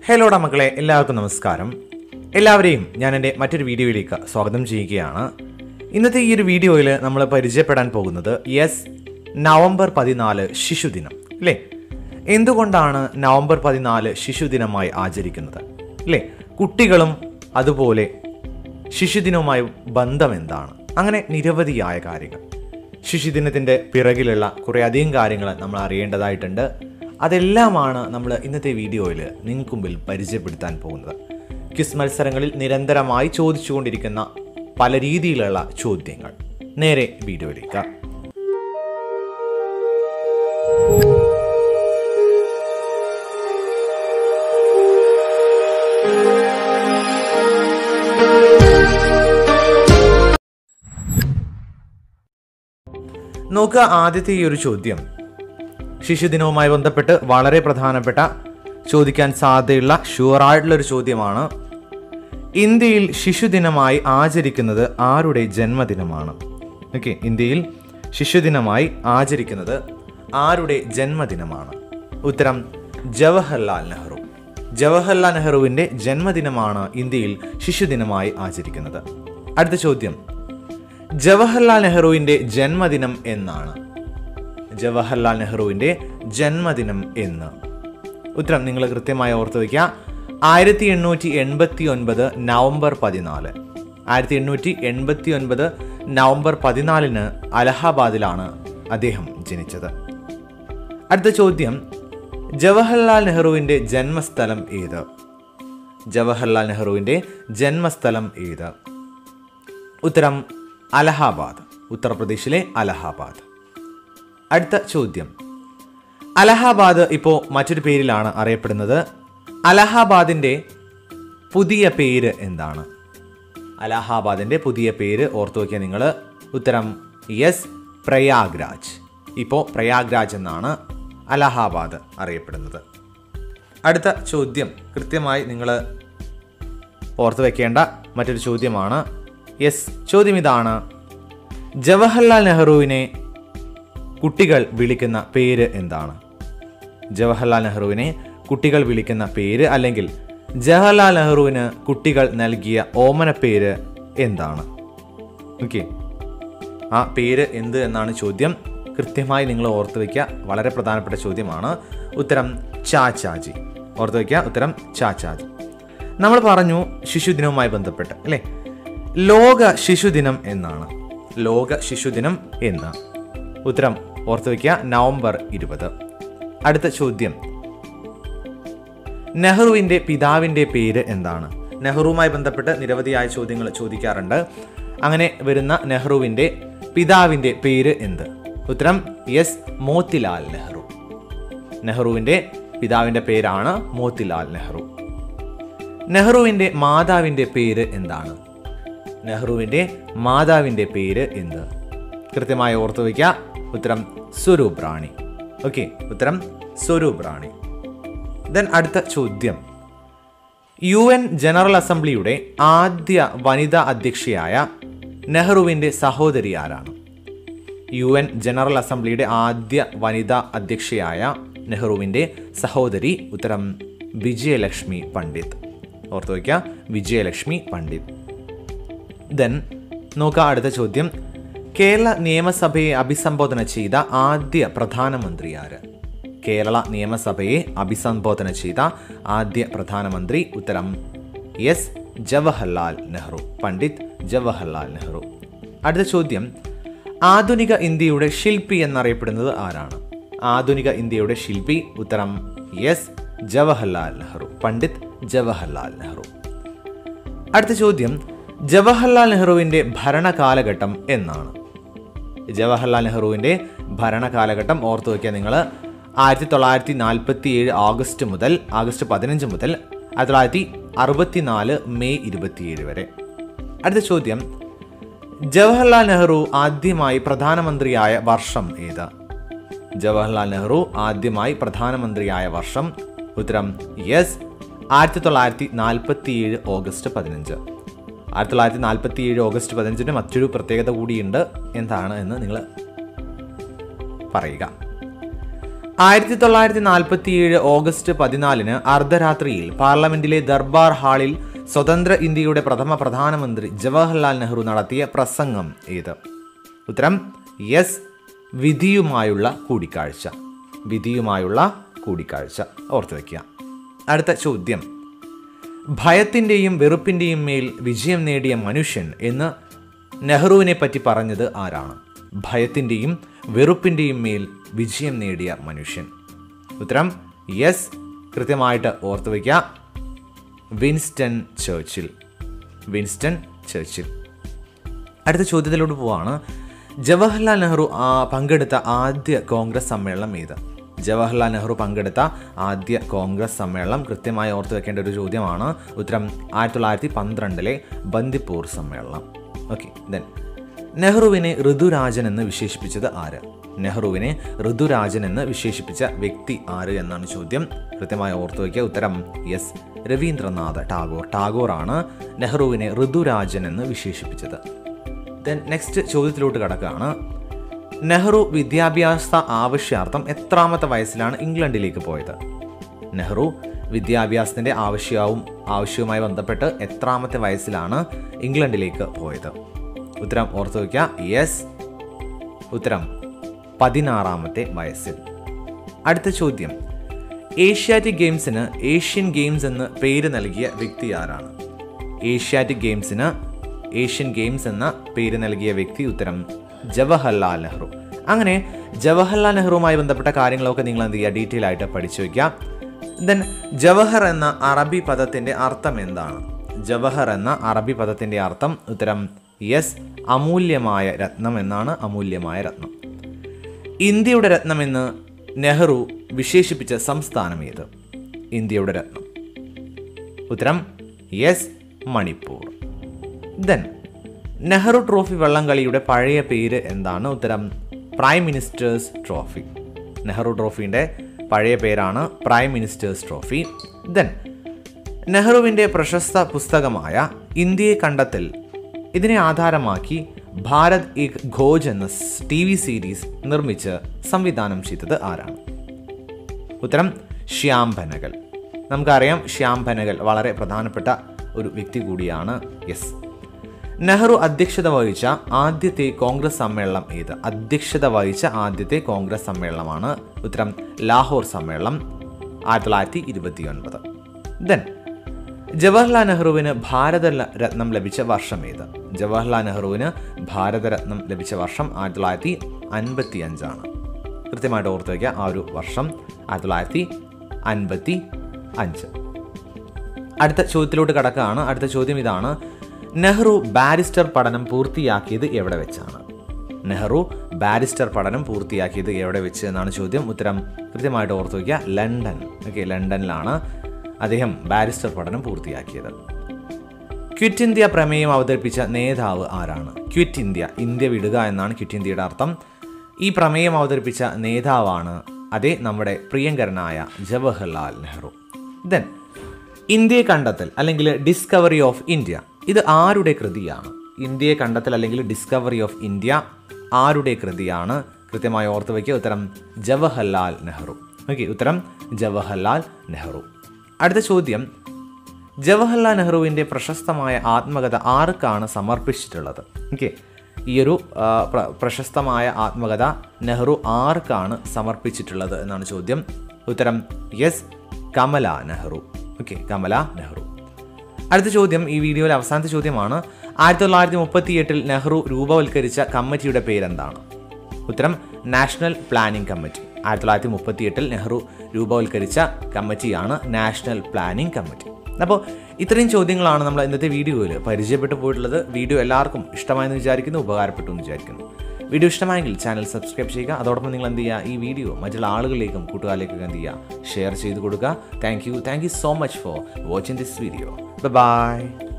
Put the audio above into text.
ഹലോടാ മക്കളെ എല്ലാവർക്കും നമസ്കാരം എല്ലാവരെയും ഞാൻ എൻ്റെ മറ്റൊരു വീഡിയോയിലേക്ക് സ്വാഗതം ചെയ്യുകയാണ് ഇന്നത്തെ ഈ ഒരു വീഡിയോയിൽ നമ്മൾ പരിചയപ്പെടാൻ പോകുന്നത് യെസ് നവംബർ പതിനാല് ശിശുദിനം അല്ലേ എന്തുകൊണ്ടാണ് നവംബർ പതിനാല് ശിശുദിനമായി ആചരിക്കുന്നത് അല്ലേ കുട്ടികളും അതുപോലെ ശിശുദിനവുമായി ബന്ധം എന്താണ് അങ്ങനെ നിരവധിയായ കാര്യങ്ങൾ ശിശുദിനത്തിൻ്റെ പിറകിലുള്ള കുറേ അധികം കാര്യങ്ങൾ നമ്മൾ അറിയേണ്ടതായിട്ടുണ്ട് അതെല്ലാമാണ് നമ്മൾ ഇന്നത്തെ വീഡിയോയിൽ നിങ്ങൾക്ക് മുമ്പിൽ പരിചയപ്പെടുത്താൻ പോകുന്നത് ക്വിസ് മത്സരങ്ങളിൽ നിരന്തരമായി ചോദിച്ചുകൊണ്ടിരിക്കുന്ന പല രീതിയിലുള്ള ചോദ്യങ്ങൾ നേരെ വീഡിയോയിലേക്ക് നോക്കുക ആദ്യത്തെ ഈ ഒരു ചോദ്യം ശിശുദിനവുമായി ബന്ധപ്പെട്ട് വളരെ പ്രധാനപ്പെട്ട ചോദിക്കാൻ സാധ്യതയുള്ള ഷുവറായിട്ടുള്ള ഒരു ചോദ്യമാണ് ഇന്ത്യയിൽ ശിശുദിനമായി ആചരിക്കുന്നത് ആരുടെ ജന്മദിനമാണ് ഓക്കെ ഇന്ത്യയിൽ ശിശുദിനമായി ആചരിക്കുന്നത് ആരുടെ ജന്മദിനമാണ് ഉത്തരം ജവഹർലാൽ നെഹ്റു ജവഹർലാൽ നെഹ്റുവിൻ്റെ ജന്മദിനമാണ് ഇന്ത്യയിൽ ശിശുദിനമായി ആചരിക്കുന്നത് അടുത്ത ചോദ്യം ജവഹർലാൽ നെഹ്റുവിൻ്റെ ജന്മദിനം എന്നാണ് ജവഹർലാൽ നെഹ്റുവിൻ്റെ ജന്മദിനം എന്ന് ഉത്തരം നിങ്ങൾ കൃത്യമായി ഓർത്തു വയ്ക്കുക ആയിരത്തി എണ്ണൂറ്റി എൺപത്തി ഒൻപത് നവംബർ പതിനാല് ആയിരത്തി എണ്ണൂറ്റി എൺപത്തി ഒൻപത് നവംബർ പതിനാലിന് അലഹാബാദിലാണ് അദ്ദേഹം ജനിച്ചത് അടുത്ത ചോദ്യം ജവഹർലാൽ നെഹ്റുവിൻ്റെ ജന്മസ്ഥലം ഏത് ജവഹർലാൽ നെഹ്റുവിൻ്റെ ജന്മസ്ഥലം ഏത് ഉത്തരം അലഹാബാദ് ഉത്തർപ്രദേശിലെ അലഹാബാദ് അടുത്ത ചോദ്യം അലഹാബാദ് ഇപ്പോൾ മറ്റൊരു പേരിലാണ് അറിയപ്പെടുന്നത് അലഹാബാദിൻ്റെ പുതിയ പേര് എന്താണ് അലഹാബാദിൻ്റെ പുതിയ പേര് ഓർത്തു വയ്ക്കുക നിങ്ങൾ ഉത്തരം യെസ് പ്രയാഗ്രാജ് ഇപ്പോൾ പ്രയാഗ്രാജ് എന്നാണ് അലഹാബാദ് അറിയപ്പെടുന്നത് അടുത്ത ചോദ്യം കൃത്യമായി നിങ്ങൾ ഓർത്തു വയ്ക്കേണ്ട മറ്റൊരു ചോദ്യമാണ് യെസ് ചോദ്യം ഇതാണ് ജവഹർലാൽ നെഹ്റുവിനെ കുട്ടികൾ വിളിക്കുന്ന പേര് എന്താണ് ജവഹർലാൽ നെഹ്റുവിനെ കുട്ടികൾ വിളിക്കുന്ന പേര് അല്ലെങ്കിൽ ജവഹർലാൽ നെഹ്റുവിന് കുട്ടികൾ നൽകിയ ഓമന പേര് എന്താണ് ഓക്കെ ആ പേര് എന്ത് എന്നാണ് ചോദ്യം കൃത്യമായി നിങ്ങൾ ഓർത്ത് വയ്ക്കുക വളരെ പ്രധാനപ്പെട്ട ചോദ്യമാണ് ഉത്തരം ചാച്ചാജി ഓർത്ത് വയ്ക്കുക ഉത്തരം ചാച്ചാജി നമ്മൾ പറഞ്ഞു ശിശുദിനവുമായി ബന്ധപ്പെട്ട് അല്ലേ ലോക ശിശുദിനം എന്നാണ് ലോക ശിശുദിനം എന്ന് ഉത്തരം ഓർത്തു വയ്ക്കുക നവംബർ ഇരുപത് അടുത്ത ചോദ്യം നെഹ്റുവിൻ്റെ പിതാവിൻ്റെ പേര് എന്താണ് നെഹ്റുവുമായി ബന്ധപ്പെട്ട് നിരവധിയായ ചോദ്യങ്ങൾ ചോദിക്കാറുണ്ട് അങ്ങനെ വരുന്ന നെഹ്റുവിൻ്റെ പിതാവിൻ്റെ പേര് എന്ത് ഉത്തരം യെസ് മോത്തിലാൽ നെഹ്റു നെഹ്റുവിൻ്റെ പിതാവിൻ്റെ പേരാണ് മോത്തിലാൽ നെഹ്റു നെഹ്റുവിൻ്റെ മാതാവിൻ്റെ പേര് എന്താണ് നെഹ്റുവിൻ്റെ മാതാവിൻ്റെ പേര് എന്ത് കൃത്യമായി ഓർത്തു വയ്ക്കുക ഉത്തരം സ്വരൂപ് റാണി ഓക്കെ ഉത്തരം സ്വരൂപ് റാണി ദെൻ അടുത്ത ചോദ്യം യു എൻ ജനറൽ അസംബ്ലിയുടെ ആദ്യ വനിതാ അധ്യക്ഷയായ നെഹ്റുവിൻ്റെ സഹോദരി ആരാണ് യു എൻ ജനറൽ അസംബ്ലിയുടെ ആദ്യ വനിതാ അധ്യക്ഷയായ നെഹ്റുവിൻ്റെ സഹോദരി ഉത്തരം വിജയലക്ഷ്മി പണ്ഡിറ്റ് ഓർത്തു വയ്ക്കുക വിജയലക്ഷ്മി പണ്ഡിറ്റ് ദെൻ നോക്കുക അടുത്ത ചോദ്യം കേരള നിയമസഭയെ അഭിസംബോധന ചെയ്ത ആദ്യ പ്രധാനമന്ത്രി ആര് കേരള നിയമസഭയെ അഭിസംബോധന ചെയ്ത ആദ്യ പ്രധാനമന്ത്രി ഉത്തരം എസ് ജവഹർലാൽ നെഹ്റു പണ്ഡിറ്റ് ജവഹർലാൽ നെഹ്റു അടുത്ത ചോദ്യം ആധുനിക ഇന്ത്യയുടെ ശില്പി എന്നറിയപ്പെടുന്നത് ആരാണ് ആധുനിക ഇന്ത്യയുടെ ശില്പി ഉത്തരം എസ് ജവഹർലാൽ നെഹ്റു പണ്ഡിറ്റ് ജവഹർലാൽ നെഹ്റു അടുത്ത ചോദ്യം ജവഹർലാൽ നെഹ്റുവിൻ്റെ ഭരണകാലഘട്ടം എന്നാണ് ജവഹർലാൽ നെഹ്റുവിൻ്റെ ഭരണകാലഘട്ടം ഓർത്തു വയ്ക്കുക നിങ്ങൾ ആയിരത്തി തൊള്ളായിരത്തി നാൽപ്പത്തി ഏഴ് ആഗസ്റ്റ് മുതൽ ആഗസ്റ്റ് പതിനഞ്ച് മുതൽ ആയിരത്തി തൊള്ളായിരത്തി അറുപത്തി നാല് മെയ് ഇരുപത്തിയേഴ് വരെ അടുത്ത ചോദ്യം ജവഹർലാൽ നെഹ്റു ആദ്യമായി പ്രധാനമന്ത്രിയായ വർഷം ഏത് ജവഹർലാൽ നെഹ്റു ആദ്യമായി പ്രധാനമന്ത്രിയായ വർഷം ഉത്തരം യെസ് ആയിരത്തി തൊള്ളായിരത്തി നാൽപ്പത്തി ഏഴ് ഓഗസ്റ്റ് പതിനഞ്ച് ആയിരത്തി തൊള്ളായിരത്തി നാൽപ്പത്തി ഏഴ് ഓഗസ്റ്റ് പതിനഞ്ചിന് മറ്റൊരു പ്രത്യേകത കൂടിയുണ്ട് എന്താണ് എന്ന് നിങ്ങൾ പറയുക ആയിരത്തി തൊള്ളായിരത്തി നാൽപ്പത്തിയേഴ് ഓഗസ്റ്റ് പതിനാലിന് അർദ്ധരാത്രിയിൽ പാർലമെന്റിലെ ദർബാർ ഹാളിൽ സ്വതന്ത്ര ഇന്ത്യയുടെ പ്രഥമ പ്രധാനമന്ത്രി ജവഹർലാൽ നെഹ്റു നടത്തിയ പ്രസംഗം ഏത് ഉത്തരം യെസ് വിധിയുമായുള്ള കൂടിക്കാഴ്ച വിധിയുമായുള്ള കൂടിക്കാഴ്ച ഓർത്തു വയ്ക്കുക അടുത്ത ചോദ്യം ഭയത്തിൻ്റെയും വെറുപ്പിൻ്റെയും മേൽ വിജയം നേടിയ മനുഷ്യൻ എന്ന് നെഹ്റുവിനെ പറ്റി പറഞ്ഞത് ആരാണ് ഭയത്തിൻ്റെയും വെറുപ്പിൻ്റെയും മേൽ വിജയം നേടിയ മനുഷ്യൻ ഉത്തരം യെസ് കൃത്യമായിട്ട് ഓർത്തു വയ്ക്കുക വിൻസ്റ്റൺ ചേർച്ചിൽ വിൻസ്റ്റൺ ചേർച്ചിൽ അടുത്ത ചോദ്യത്തിലോട്ട് പോവാണ് ജവഹർലാൽ നെഹ്റു ആ, പങ്കെടുത്ത ആദ്യ കോൺഗ്രസ് സമ്മേളനം ഏത് ജവഹർലാൽ നെഹ്റു പങ്കെടുത്ത ആദ്യ കോൺഗ്രസ് സമ്മേളനം കൃത്യമായി ഓർത്തു വെക്കേണ്ട ഒരു ചോദ്യമാണ് ഉത്തരം ആയിരത്തി തൊള്ളായിരത്തി പന്ത്രണ്ടിലെ ബന്ദിപ്പൂർ സമ്മേളനം ഓക്കെ ദെൻ നെഹ്റുവിനെ ഋതുരാജൻ എന്ന് വിശേഷിപ്പിച്ചത് ആര് നെഹ്റുവിനെ ഋതുരാജൻ എന്ന് വിശേഷിപ്പിച്ച വ്യക്തി ആര് എന്നാണ് ചോദ്യം കൃത്യമായി ഓർത്തു വയ്ക്കുക ഉത്തരം യെസ് രവീന്ദ്രനാഥ് ടാഗോർ ടാഗോറാണ് നെഹ്റുവിനെ ഋതുരാജൻ എന്ന് വിശേഷിപ്പിച്ചത് ദെൻ നെക്സ്റ്റ് ചോദ്യത്തിലോട്ട് കിടക്കുകയാണ് നെഹ്റു വിദ്യാഭ്യാസ ആവശ്യാർത്ഥം എത്രാമത്തെ വയസ്സിലാണ് ഇംഗ്ലണ്ടിലേക്ക് പോയത് നെഹ്റു വിദ്യാഭ്യാസത്തിൻ്റെ ആവശ്യവും ആവശ്യവുമായി ബന്ധപ്പെട്ട് എത്രാമത്തെ വയസ്സിലാണ് ഇംഗ്ലണ്ടിലേക്ക് പോയത് ഉത്തരം ഓർത്തു വയ്ക്കുക യെസ് ഉത്തരം പതിനാറാമത്തെ വയസ്സിൽ അടുത്ത ചോദ്യം ഏഷ്യാറ്റിക് ഗെയിംസിന് ഏഷ്യൻ ഗെയിംസ് എന്ന് പേര് നൽകിയ വ്യക്തി ആരാണ് ഏഷ്യാറ്റിക് ഗെയിംസിന് ഏഷ്യൻ ഗെയിംസ് എന്ന പേര് നൽകിയ വ്യക്തി ഉത്തരം ജവഹർലാൽ നെഹ്റു അങ്ങനെ ജവഹർലാൽ നെഹ്റുവുമായി ബന്ധപ്പെട്ട കാര്യങ്ങളൊക്കെ നിങ്ങൾ എന്ത് ചെയ്യുക ഡീറ്റെയിൽ ആയിട്ട് പഠിച്ചു വയ്ക്കുക ദെൻ ജവഹർ എന്ന അറബി പദത്തിൻ്റെ അർത്ഥം എന്താണ് ജവഹർ എന്ന അറബി പദത്തിൻ്റെ അർത്ഥം ഉത്തരം യെസ് അമൂല്യമായ രത്നം എന്നാണ് അമൂല്യമായ രത്നം ഇന്ത്യയുടെ രത്നമെന്ന് നെഹ്റു വിശേഷിപ്പിച്ച സംസ്ഥാനം ഏത് ഇന്ത്യയുടെ രത്നം ഉത്തരം yes Manipur then Nehru trophy വള്ളംകളിയുടെ പഴയ പേര് എന്താണ് ഉത്തരം പ്രൈം മിനിസ്റ്റേഴ്സ് ട്രോഫി നെഹ്റു ട്രോഫീൻ്റെ പഴയ പേരാണ് പ്രൈം മിനിസ്റ്റേഴ്സ് ട്രോഫി ദെൻ നെഹ്റുവിൻ്റെ പ്രശസ്ത പുസ്തകമായ ഇന്ത്യയെ കണ്ടെത്തൽ ഇതിനെ ആധാരമാക്കി ഭാരത് ഏക് ഘോജ് എന്ന ടി വി സീരീസ് നിർമ്മിച്ച് സംവിധാനം ചെയ്തത് ആരാണ് ഉത്തരം ശ്യാം ഭനകൽ നമുക്കറിയാം ശ്യാം ഭനകൽ വളരെ പ്രധാനപ്പെട്ട ഒരു വ്യക്തി കൂടിയാണ് യെസ് നെഹ്റു അധ്യക്ഷത വഹിച്ച ആദ്യത്തെ കോൺഗ്രസ് സമ്മേളനം ഏത് അധ്യക്ഷത വഹിച്ച ആദ്യത്തെ കോൺഗ്രസ് സമ്മേളനമാണ് ഉത്തരം ലാഹോർ സമ്മേളനം ആയിരത്തി തൊള്ളായിരത്തി ഇരുപത്തി ഒൻപത് ദെൻ ജവഹർലാൽ നെഹ്റുവിന് ഭാരത രത്നം ലഭിച്ച വർഷം ഏത് ജവഹർലാൽ നെഹ്റുവിന് ഭാരതരത്നം ലഭിച്ച വർഷം ആയിരത്തി തൊള്ളായിരത്തി അൻപത്തി അഞ്ചാണ് കൃത്യമായിട്ട് ഓർത്ത് വയ്ക്കുക ആ ഒരു വർഷം ആയിരത്തി തൊള്ളായിരത്തി അൻപത്തി അഞ്ച് അടുത്ത ചോദ്യത്തിലോട്ട് കടക്കുകയാണ് അടുത്ത ചോദ്യം ഇതാണ് നെഹ്റു ബാരിസ്റ്റർ പഠനം പൂർത്തിയാക്കിയത് എവിടെ വെച്ചാണ് നെഹ്റു ബാരിസ്റ്റർ പഠനം പൂർത്തിയാക്കിയത് എവിടെ വെച്ച് എന്നാണ് ചോദ്യം ഉത്തരം കൃത്യമായിട്ട് ഓർത്തു വയ്ക്കുക ലണ്ടൻ ഓക്കെ ലണ്ടനിലാണ് അദ്ദേഹം ബാരിസ്റ്റർ പഠനം പൂർത്തിയാക്കിയത് ക്വിറ്റ് ഇന്ത്യ പ്രമേയം അവതരിപ്പിച്ച നേതാവ് ആരാണ് ക്വിറ്റ് ഇന്ത്യ ഇന്ത്യ വിടുക എന്നാണ് ക്വിറ്റ് ഇന്ത്യയുടെ അർത്ഥം ഈ പ്രമേയം അവതരിപ്പിച്ച നേതാവാണ് അതേ നമ്മുടെ പ്രിയങ്കരനായ ജവഹർലാൽ നെഹ്റു ദെൻ ഇന്ത്യയെ കണ്ടെത്തൽ അല്ലെങ്കിൽ ഡിസ്കവറി ഓഫ് ഇന്ത്യ ഇത് ആരുടെ കൃതിയാണ് ഇന്ത്യയെ കണ്ടെത്തൽ അല്ലെങ്കിൽ ഡിസ്കവറി ഓഫ് ഇന്ത്യ ആരുടെ കൃതിയാണ് കൃത്യമായി ഓർത്ത് വയ്ക്കുക ഉത്തരം ജവഹർലാൽ നെഹ്റു ഓക്കെ ഉത്തരം ജവഹർലാൽ നെഹ്റു അടുത്ത ചോദ്യം ജവഹർലാൽ നെഹ്റുവിൻ്റെ പ്രശസ്തമായ ആത്മകഥ ആർക്കാണ് സമർപ്പിച്ചിട്ടുള്ളത് ഓക്കെ ഈ ഒരു ആ, പ്ര- പ്രശസ്തമായ ആത്മകഥ നെഹ്റു ആർക്കാണ് സമർപ്പിച്ചിട്ടുള്ളത് എന്നാണ് ചോദ്യം ഉത്തരം യെസ് കമല നെഹ്റു ഓക്കെ കമല നെഹ്റു അടുത്ത ചോദ്യം ഈ വീഡിയോയിലെ അവസാനത്തെ ചോദ്യമാണ് ആയിരത്തി തൊള്ളായിരത്തി മുപ്പത്തി എട്ടിൽ നെഹ്റു രൂപവൽക്കരിച്ച കമ്മിറ്റിയുടെ പേരെന്താണ് ഉത്തരം നാഷണൽ പ്ലാനിംഗ് കമ്മിറ്റി ആയിരത്തി തൊള്ളായിരത്തി മുപ്പത്തി എട്ടിൽ നെഹ്റു രൂപവൽക്കരിച്ച കമ്മിറ്റിയാണ് നാഷണൽ പ്ലാനിംഗ് കമ്മിറ്റി അപ്പോൾ ഇത്രയും ചോദ്യങ്ങളാണ് നമ്മൾ ഇന്നത്തെ വീഡിയോയിൽ പരിചയപ്പെട്ടു പോയിട്ടുള്ളത് വീഡിയോ എല്ലാവർക്കും ഇഷ്ടമായെന്ന് വിചാരിക്കുന്നു ഉപകാരപ്പെട്ടു എന്ന് വിചാരിക്കുന്നു വീഡിയോ ഇഷ്ടമായെങ്കിൽ ചാനൽ സബ്സ്ക്രൈബ് ചെയ്യുക അതോടൊപ്പം നിങ്ങൾ എന്ത് ചെയ്യുക ഈ വീഡിയോ മറ്റുള്ള ആളുകളിലേക്കും കൂട്ടുകാരിലേക്കൊക്കെ എന്ത് ചെയ്യുക ഷെയർ ചെയ്ത് കൊടുക്കുക thank you thank you so much for watching this video by